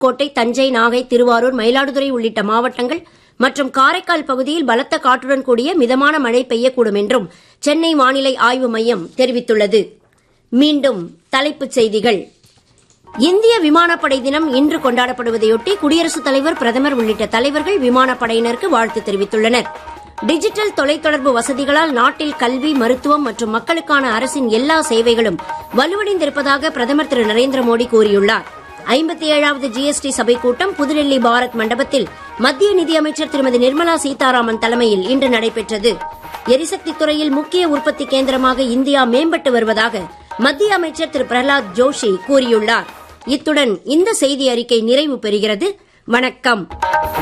கோட்டை தஞ்சை நாகை திருவாரூர் மயிலாடுதுறை உள்ளிட்ட மாவட்டங்கள் மற்றும் காரைக்கால் பகுதியில் பலத்த காற்றுடன் கூடிய மிதமான மழை பெய்யக்கூடும் என்றும் சென்னை வானிலை ஆய்வு மையம் தெரிவித்துள்ளது மீண்டும் தலைப்புச் செய்திகள் இந்திய விமானப்படை தினம் இன்று கொண்டாடப்படுவதையொட்டி குடியரசுத் தலைவர் பிரதமர் உள்ளிட்ட தலைவர்கள் விமானப்படையினருக்கு வாழ்த்து தெரிவித்துள்ளனர் டிஜிட்டல் தொலைத்தொடர்பு வசதிகளால் நாட்டில் கல்வி மருத்துவம் மற்றும் மக்களுக்கான அரசின் எல்லா சேவைகளும் வலுவடைந்திருப்பதாக பிரதமர் திரு நரேந்திர மோடி கூறியுள்ளார் ஐம்பத்தி ஏழாவது ஜிஎஸ்டி சபை கூட்டம் புதுடெல்லி பாரத் மண்டபத்தில் மத்திய நிதியமைச்சர் திருமதி நிர்மலா சீதாராமன் தலைமையில் இன்று நடைபெற்றது எரிசக்தி துறையில் முக்கிய உற்பத்தி கேந்திரமாக இந்தியா மேம்பட்டு வருவதாக மத்திய அமைச்சர் திரு பிரஹலாத் ஜோஷி கூறியுள்ளார் இத்துடன் இந்த செய்தி அறிக்கை நிறைவு பெறுகிறது வணக்கம்